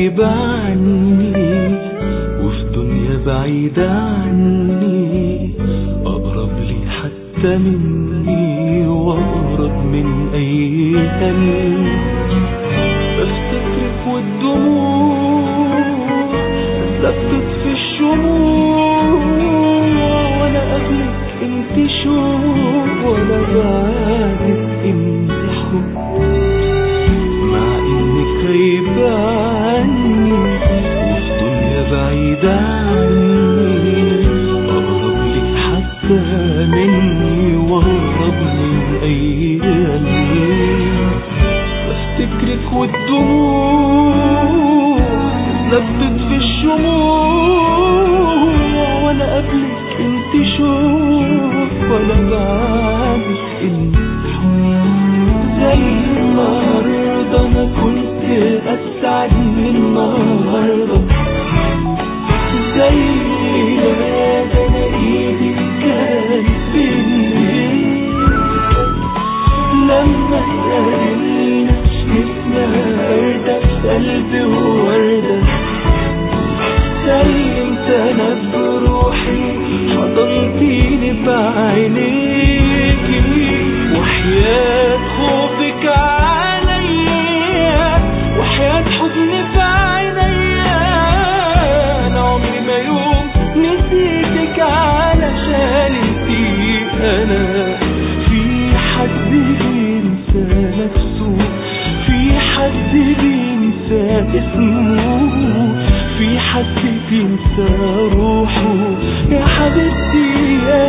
غايبة عني وفي دنيا بعيدة عني أقرب لي حتى مني وأقرب من أي قلب بفتكرك والدموع ثبت في الشموع وانا قبلك انت شوق وانا بعدك انت حب مع انك غايبة عني وفي دنيا بعيدة عني اقرب لك حتى مني واقرب من اي قلب بفتكرك والدموع لبت في الشموع وانا قبلك انت شوف وانا بعدك انت حب زي النهارده انا كنت اسعد من النهارده زي الليلة ده انا ايدي كانت بين لما اتقابلنا شفنا وردة في قلبي ووردة سلمت انا بروحي حضنتيني بعينيكي وحياة خوفك عليا وحياة حزني في عينيا انا عمري ما يوم نسيتك علشان انتي انا في حد بينسى نفسه في حد بينسى اسمه في حد بينسى روحه يا حبيبتي يا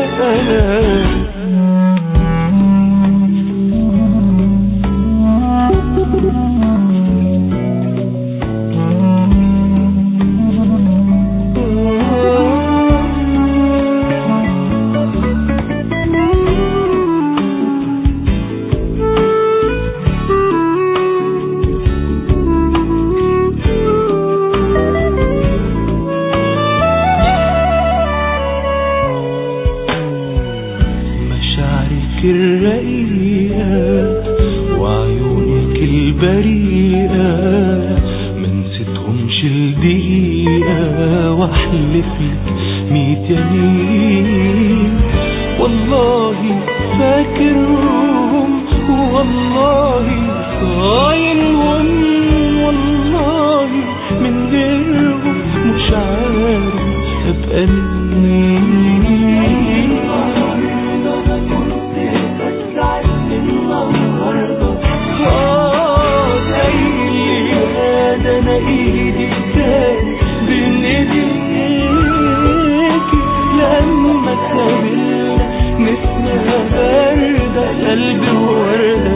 مشاعرك الرقيقة وعيونك البريئة منسيتهمش الدقيقة واحلف لك ميت يمين والله فاكرهم والله صاينهم والله من غيرهم مش عارف ابقى مين آه زي الليلة ده أنا إيدي كانت بين إيديكي لما اتقابلنا نسمة باردة قلبي وردة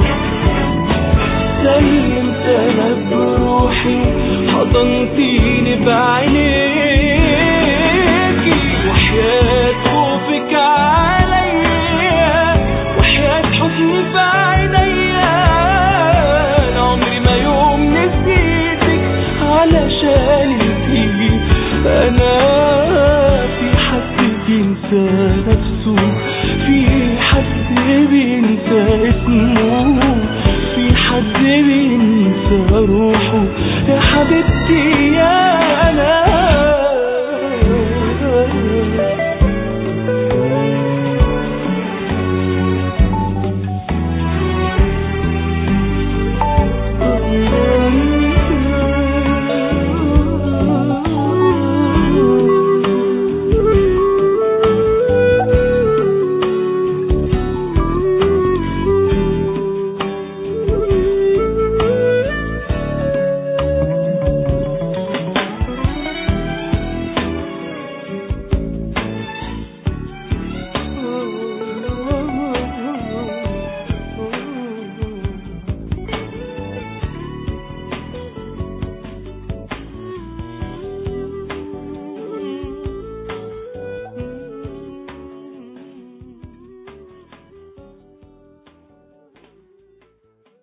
سلمت أنا بروحي حضنتيني بعينيكي وحياة خوفك عليا وحياة حزني في عينيا أنا عمري ما يوم نسيتك علشان انتي أنا في حد بينسى نفسه